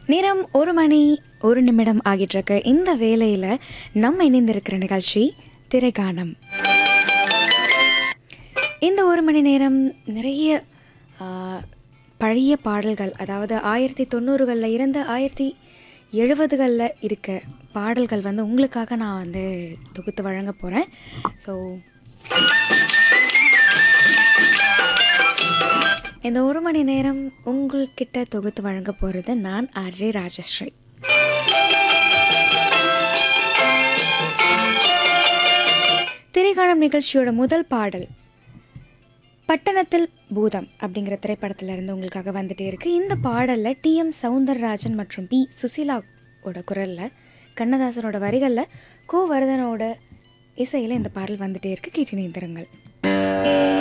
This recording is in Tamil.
நேரம் ஒரு மணி ஒரு நிமிடம் ஆகிட்டு இருக்கு இந்த வேலையில் நம்ம இணைந்திருக்கிற நிகழ்ச்சி திரைகானம் இந்த ஒரு மணி நேரம் நிறைய ஆ, பழைய பாடல்கள் அதாவது ஆயிரத்தி தொண்ணூறுகளில் இருந்து ஆயிரத்தி எழுபதுகளில் இருக்க பாடல்கள் வந்து உங்களுக்காக நான் வந்து தொகுத்து வழங்க போகிறேன் ஸோ இந்த ஒரு மணி நேரம் உங்கள்கிட்ட தொகுத்து வழங்க போகிறது நான் ஆர்ஜே ராஜஸ்ரீ திரைக்காணம் நிகழ்ச்சியோட முதல் பாடல் பட்டணத்தில் பூதம் அப்படிங்கிற திரைப்படத்துல இருந்து உங்களுக்காக வந்துட்டே இருக்கு இந்த பாடலில் டிஎம் சவுந்தரராஜன் மற்றும் பி சுசீலாவோட குரலில் கண்ணதாசனோட வரிகளில் கோ வரதனோட இசையில் இந்த பாடல் வந்துட்டே இருக்கு கேட்டு நீந்திருங்கள்